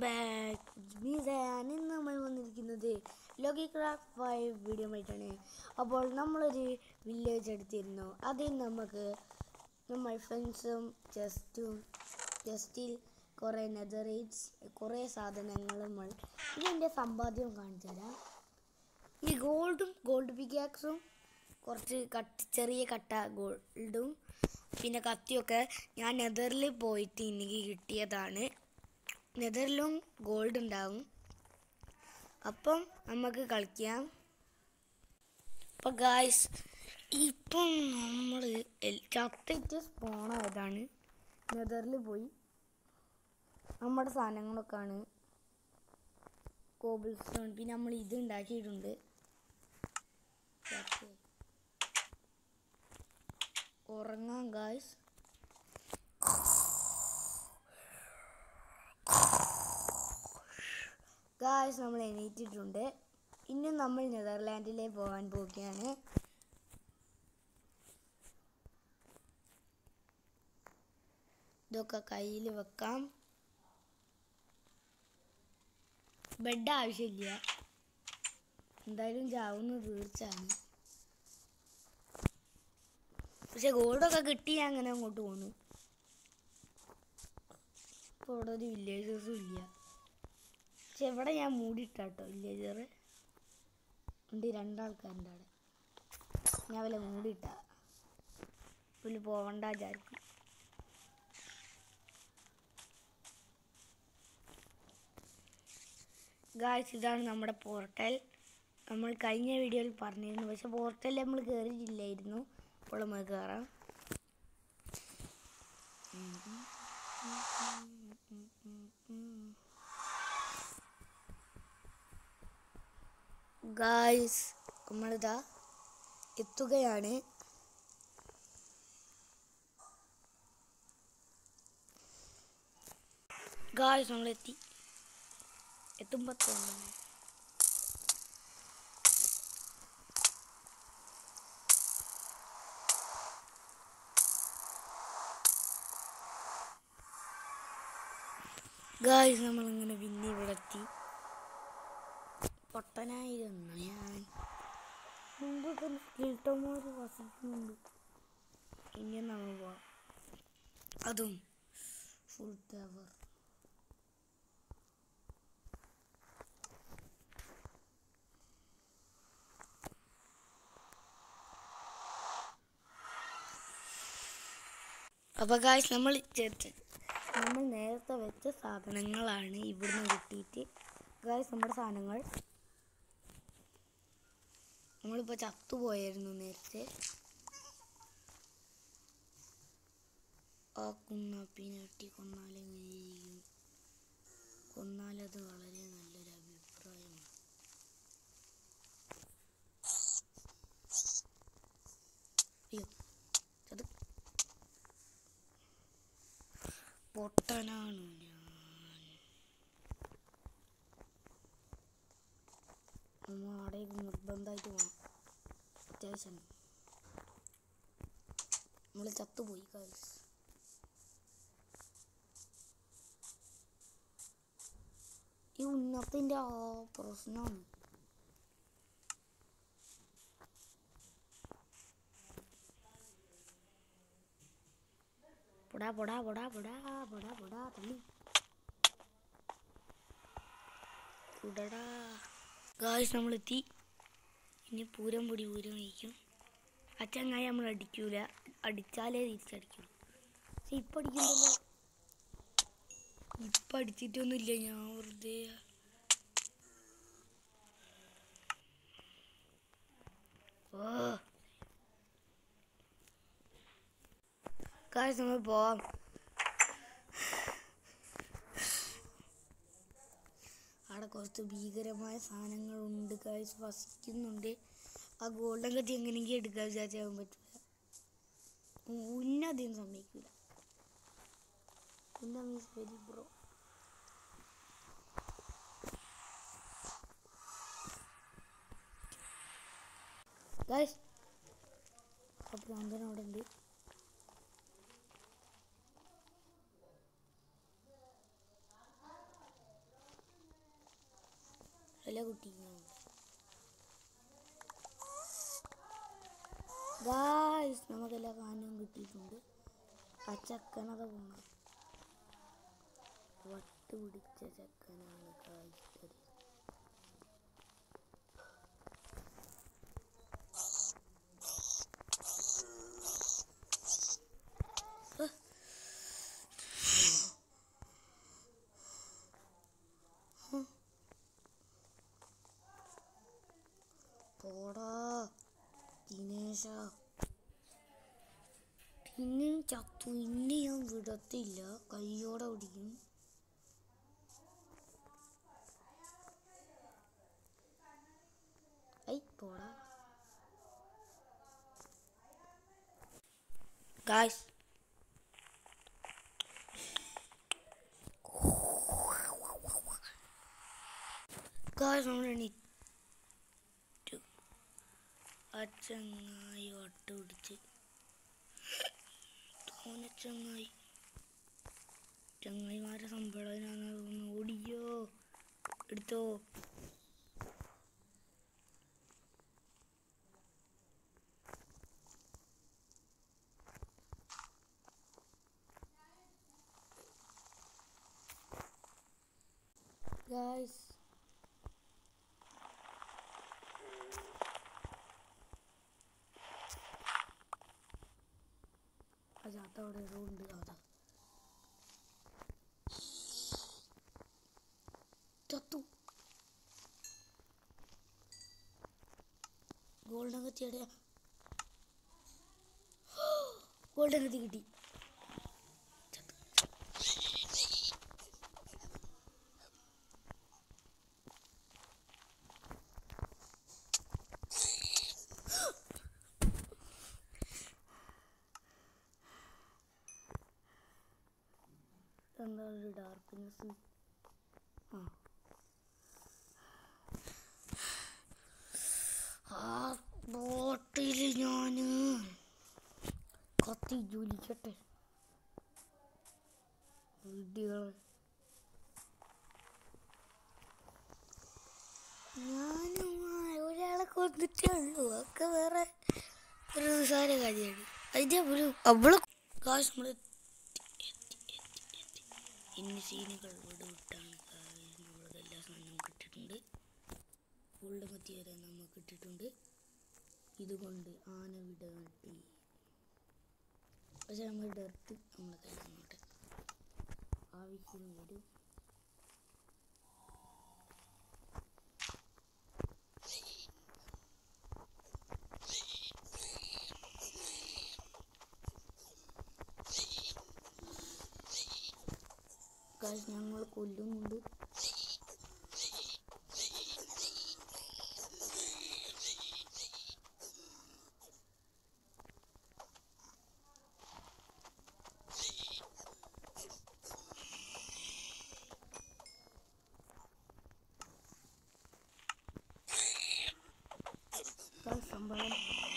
Back മീസാൻ ഇന്ന് നമ്മൾ വന്നിരിക്കുന്നത് ലോക്കി ക്രാഫ്റ്റ് ഫൈവ് വീഡിയോ ആയിട്ടാണ് അപ്പോൾ നമ്മളൊരു വില്ലേജ് എടുത്തിരുന്നു അതിൽ നമുക്ക് നമ്മൾ ഫ്രണ്ട്സും ജസ്റ്റും ജസ്റ്റിൽ കുറേ നെതറേറ്റ്സ് കുറേ സാധനങ്ങൾ നമ്മൾ ഇതിൻ്റെ സമ്പാദ്യം കാണിച്ചു തരാം ഈ ഗോൾഡും ഗോൾഡ് പിക്കാക്സും കുറച്ച് കട്ട് ചെറിയ കട്ട ഗോൾഡും പിന്നെ കത്തിയൊക്കെ ഞാൻ നെതറിൽ പോയിട്ട് എനിക്ക് കിട്ടിയതാണ് നെതറിലും ഗോൾഡ് ഉണ്ടാവും അപ്പം നമുക്ക് കളിക്കാം അപ്പം ഗായ്സ് ഇപ്പം നമ്മൾ ചത്തിട്ട് സ്പോണായതാണ് നെതറിൽ പോയി നമ്മുടെ സാധനങ്ങളൊക്കെയാണ് കോബിൾ സ്റ്റോൺ പിന്നെ നമ്മൾ ഇത് ഉണ്ടാക്കിയിട്ടുണ്ട് ചത്ത്. ഉറങ്ങാം ഗായ്സ് ഗായ്സ് നമ്മൾ എണീറ്റിട്ടുണ്ട് ഇനി നമ്മൾ നെതർലാൻഡിലേക്ക് പോകാൻ പോവുകയാണ് ഇതൊക്കെ കയ്യിൽ വെക്കാം ബെഡ് ആവശ്യമില്ല എന്തായാലും ചാവുന്ന തീർച്ചയാണ് പക്ഷെ ഗോൾഡൊക്കെ കിട്ടി ഞാൻ അങ്ങനെ അങ്ങോട്ട് പോന്നു ഇപ്പോൾ ഇവിടെ ഒരു വില്ലേജേഴ്സും ഇല്ല പക്ഷെ ഇവിടെ ഞാൻ മൂടിയിട്ടാട്ടോ വില്ലേജർ ഉണ്ട് രണ്ടാൾക്കാരുണ്ട് അവിടെ ഞാൻ വല്ല മൂടിയിട്ട പുള്ളി പോവണ്ട വിചാരിക്കും ഗായ്സ് ഇതാണ് നമ്മുടെ പോർട്ടൽ നമ്മൾ കഴിഞ്ഞ വീഡിയോയിൽ പറഞ്ഞിരുന്നു പക്ഷെ പോർട്ടലിൽ നമ്മൾ കയറിയിട്ടില്ലായിരുന്നു അപ്പോൾ നമുക്ക് കയറാം ഗായ്സ് നമ്മളിതാ എത്തുകയാണ് ഗായ്സ് നമ്മളെത്തി എത്തുമ്പോൾ തോന്നുന്നു ഗായ്സ് നമ്മളിങ്ങനെ പിന്നെ ഇവിടെ എത്തി പൊട്ടനായിരുന്നു ഞാൻ മുമ്പ് തന്നെ സ്കിൽട്ടോമാർ വസിക്കുന്നുണ്ട് ഇനി നമ്മൾ പോവാം അതും ഫുൾ ടവർ അപ്പോൾ ഗായ്സ് നമ്മൾ ചേർത്ത് നമ്മൾ നേരത്തെ വെച്ച സാധനങ്ങളാണ് ഇവിടുന്ന് കിട്ടിയിട്ട് ഗായ്സ് നമ്മുടെ സാധനങ്ങൾ നമ്മളിപ്പോൾ ചത്തുപോയായിരുന്നു നേരത്തെ ആ കുന്നാപ്പിനെ വെട്ടി കൊന്നാലേ എങ്ങനെയിരിക്കും കൊന്നാലത് വളരെ നല്ലൊരു അഭിപ്രായമാണ് അയ്യോ അത് പൊട്ടനാണ് ഞാൻ നമ്മൾ അവിടേക്ക് നിർബന്ധമായിട്ട് പോകണം അത്യാവശ്യം നമ്മൾ ചത്തുപോയി കാഴ്സ് ഈ ഉന്നത്തിൻ്റെ ആ പ്രശ്നമാണ് പൊടാ പൊടാ പൊടാ പൊടാ പൊടാ പൊടാ തള്ളി ഉടടാ ഗായ്സ് നമ്മളെത്തി ഇനി പൂരം പൊടി പൂരം കഴിക്കും ആ ചങ്ങായി നമ്മൾ അടിക്കൂല അടിച്ചാലേ തിരിച്ചടിക്കുള്ളൂ പക്ഷെ ഇപ്പം അടിക്കണ്ടല്ലോ ഇപ്പം അടിച്ചിട്ടൊന്നുമില്ല ഞാൻ വെറുതെ ഓ ഗായ്സ് നമ്മൾ പോവാം അവിടെ കുറച്ച് ഭീകരമായ സാധനങ്ങളുണ്ട് ഗായ്സ് വസിക്കുന്നുണ്ട് ആ ഗോൾഡൻ കത്തി എങ്ങനെയെങ്കിലും എടുക്കാൻ വിചാരിച്ചാൽ പറ്റില്ല ഉന്നതിയും സമ്മതിക്കില്ല ഉന്ന മീൻസ് വെരി ബ്രോ ഗായ്സ് അപ്പോൾ പ്രാന്തൻ അവിടെ ഉണ്ട് ഇല കുട്ടിങ്ങ ഗായ്സ് നമുക്കെല്ലാ സാധനവും കിട്ടിയിട്ടുണ്ട് ആ ചക്കനത പോണം വട്ട് പിടിച്ച ചക്കനാണ് കായ്ച്ചത് പോടാ ദിനേശ പിന്നെ ചത്തു ഇനി ഞാൻ വിടത്തില്ല കയ്യോടെ പിടിക്കും ഐ പോടാ ഗായ്സ് ഗായ്സ് നമ്മൾ എണീറ്റു ആ ചങ്ങായി വട്ട് പിടിച്ച് തോന ചങ്ങായി ചങ്ങായിമാരെ സമ്പളനാന്ന് തോന്നുന്നു ഓടിയോ എടുത്തോ ഗായ്സ് അതിനകത്ത് അവിടെ ഏതോ ഉണ്ട് അതാ ചത്തു ഗോൾഡൻ കത്തി എവിടെയാ ഗോൾഡൻ കത്തി കിട്ടി ചത്തു. എന്താ ഒരു ഡാർക്ക്നെസ് ആ ആ ബോട്ടിൽ ഞാൻ കത്തി ജോലിക്കട്ടെ വിഡ്ഢികള് ഞാനും ആ ഒരാളെ കൊന്നിട്ടേ ഉള്ളൂ ഒക്കെ വേറെ ഒരു നിസ്സാര കാര്യമാണ് അതിൻ്റെ ഒരു അവള് കാശ് നമ്മൾ ഇനി സീനുകൾ വിടുവിട്ടാണ് നമ്മൾക്ക് എല്ലാ സാധനവും കിട്ടിയിട്ടുണ്ട് ഗോൾഡ് മത്തി വരെ നമുക്ക് കിട്ടിയിട്ടുണ്ട് ഇതുകൊണ്ട് ആന വിട കിട്ടി പക്ഷെ നമ്മൾ ഡെർത്ത് നമ്മളെ കയ്യിൽ നിന്നോട്ടെ ആവശ്യം വരും ഗായ്സ് ഞങ്ങൾ കൊല്ലുന്നുണ്ട് ഗായ്സ് സംഭവം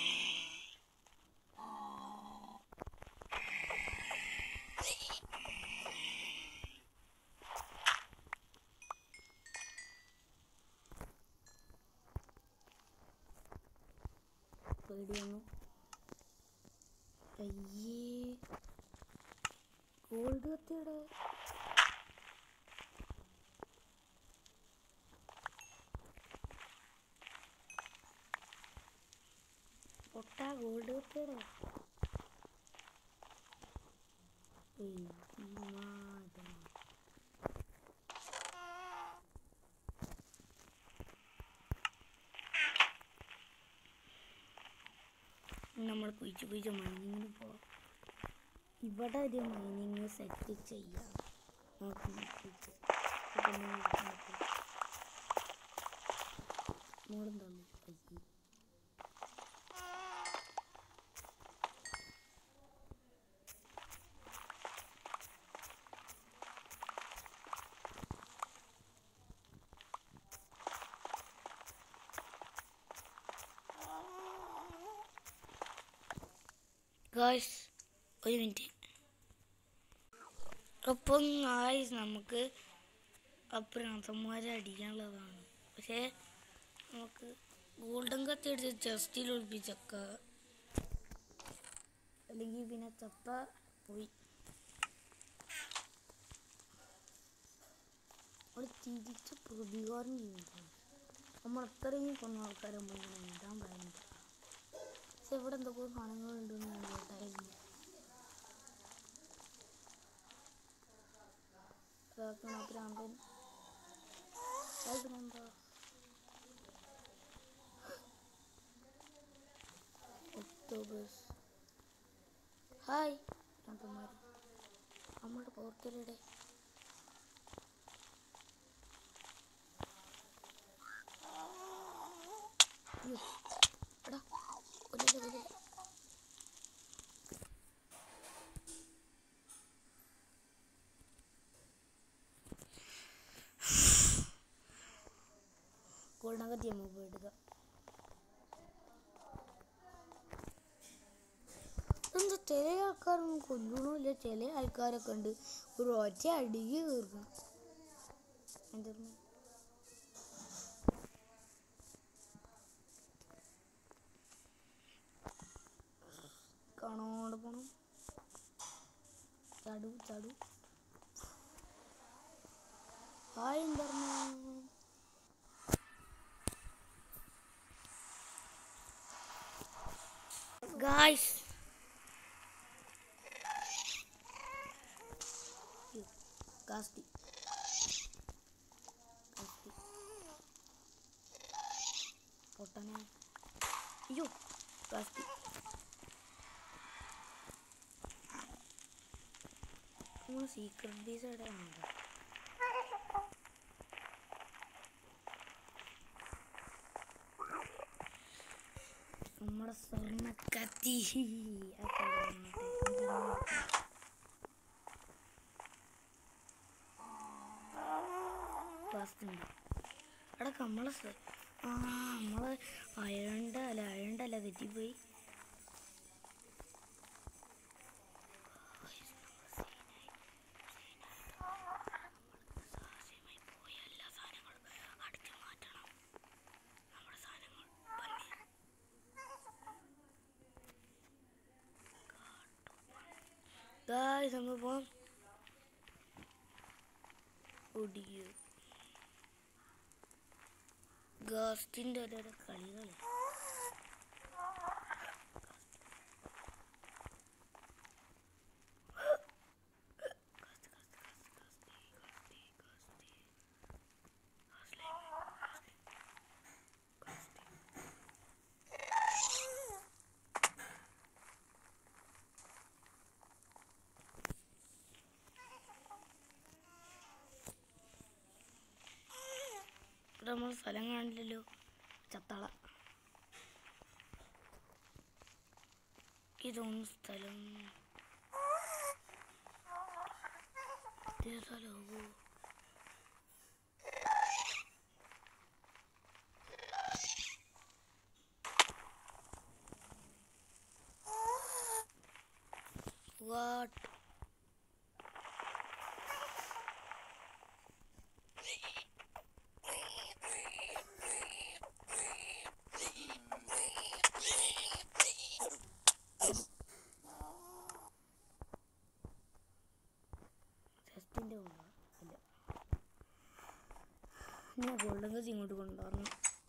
പേടി വന്നു അയ്യേ ഗോൾഡ് കത്തിയുടെ പൊട്ട ഗോൾഡ് കത്തിയുടെ നമ്മൾ കുഴിച്ച് കുഴിച്ച് മൈനിങ്ങിന് പോവാം ഇവിടെ ഒരു മൈനിങ് സെറ്റ് ചെയ്യാം നോക്കി നോക്കിയിട്ട് മോളും തന്നു അയ്യേ ഗായ്സ് ഒരു മിനിറ്റ് അപ്പം ഗായ്സ് നമുക്ക് അപ്രാന്തന്മാരെ അടിക്കാനുള്ളതാണ് പക്ഷേ നമുക്ക് ഗോൾഡൻ കത്തി എടുത്ത് ചെസ്റ്റിൽ ഒളിപ്പിച്ചക്ക അല്ലെങ്കിൽ പിന്നെ ചത്ത പോയി അവിടെ തിരിച്ച് പ്രതികാരം ചെയ്യുന്നതാണ് നമ്മൾ അത്രയും കൊന്ന ആൾക്കാരെ നമ്മൾ ഇങ്ങനെ ഇടാൻ പറയുന്നത് പക്ഷെ ഇവിടെ എന്തൊക്കെയോ സാധനങ്ങളുണ്ടെന്ന് ഞാൻ കേട്ടായിരുന്നു ഇതാക്കണം ഭ്രാന്തൻ അത് ഭ്രാന്താ ഒക്ടോബസ് ഹായ് ഭ്രാന്തന്മാർ നമ്മുടെ പോർക്കലിടെ അയ്യോ എടാ കൊല്ലല്ലേ കൊല്ലല്ലേ ഗോൾഡൻ നമുക്ക് പോയി എടുക്കാം എന്താ ചില ആൾക്കാരൊന്നും കൊല്ലണമില്ല ചില ആൾക്കാരൊക്കെ ഉണ്ട് ഒരു ഒറ്റ അടിക്ക് തീർക്കണം എന്തായിരുന്നു കാണാണ്ട് പോണം ചടു ചടു ഹായ് എന്തായിരുന്നു ഗായ്സ് കാസ്തി കാസ്തി പൊട്ടനെ അയ്യോ കാസ്തി നമ്മൾ സീക്രട്ട് ബേസ് എവിടെയാണ് നമ്മുടെ സ്വർണ്ണ കത്തി ഉണ്ട് എടാ നമ്മളെ സ്ഥ- ആ നമ്മളെ അയണ്ട അല്ല അയണ്ട അല്ല തെറ്റിപ്പോയി Guys, നമ്മൾ പോവാം ഒടിയോ ഗാസ്റ്റിൻ്റെ ഓരോരോ കളികൾ ഇവിടെ നമ്മൾ സ്ഥലം കാണില്ലല്ലോ ചത്തള ഇതൊന്നും സ്ഥലം ഇതേ സ്ഥലമാവോ വാട്ട് ചെസ്റ്റിൻ്റെ ഉണ്ടോ ഇല്ല ഞാൻ ഗോൾഡൻ കസ് ഇങ്ങോട്ട് കൊണ്ടുവരണം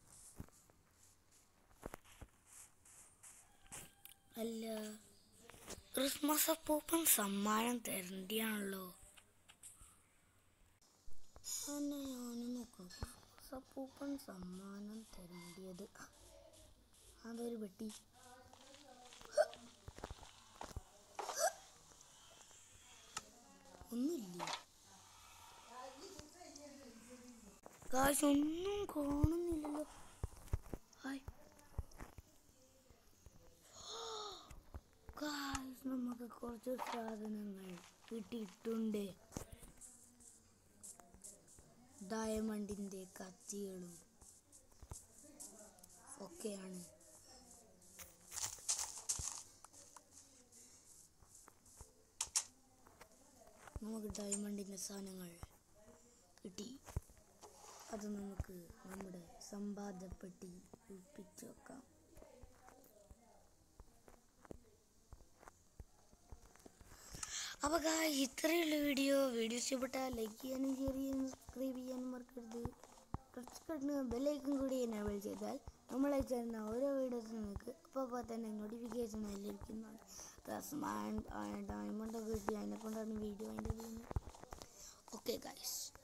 അല്ല ക്രിസ്മസ് അപ്പൂപ്പൻ സമ്മാനം തരേണ്ടിയാണല്ലോ അന്നെ ഞാനും നോക്കാം ക്രിസ്മസ് അപ്പൂപ്പൻ സമ്മാനം തരേണ്ടിയത് അതൊരു വെട്ടി ഒന്നുമില്ലേ കാശ് ഒന്നും കാണുന്നില്ലല്ലോ ഹായ് കാശ് നമുക്ക് കുറച്ച് സാധനങ്ങൾ കിട്ടിയിട്ടുണ്ട് ഡയമണ്ടിൻ്റെ കത്തികളും ഒക്കെയാണ് നമുക്ക് ഡയമണ്ടിൻ്റെ സാധനങ്ങൾ കിട്ടി അത് നമുക്ക് നമ്മുടെ സമ്പാദ്യപ്പെട്ടി ഒളിപ്പിച്ച് വെക്കാം അപ്പോൾ ഇത്രയുള്ള വീഡിയോ വീഡിയോ ഇഷ്ടപ്പെട്ടാൽ ലൈക്ക് ചെയ്യാനും ഷെയർ ചെയ്യാനും സബ്സ്ക്രൈബ് ചെയ്യാനും മറക്കരുത് തൊട്ട് ബെല്ലൈക്കും കൂടി എനേബിൾ ചെയ്താൽ നമ്മൾ ചെയ്യുന്ന ഓരോ വീഡിയോസും നിങ്ങൾക്ക് അപ്പോൾ അപ്പോൾ തന്നെ നോട്ടിഫിക്കേഷൻ ലഭിക്കുന്നതാണ് പ്ലസ് ഡയമണ്ട് ഒക്കെ കിട്ടി അതിനെ കൊണ്ടാണ് വീഡിയോ അതിൻ്റെ ഓക്കെ ഗൈസ്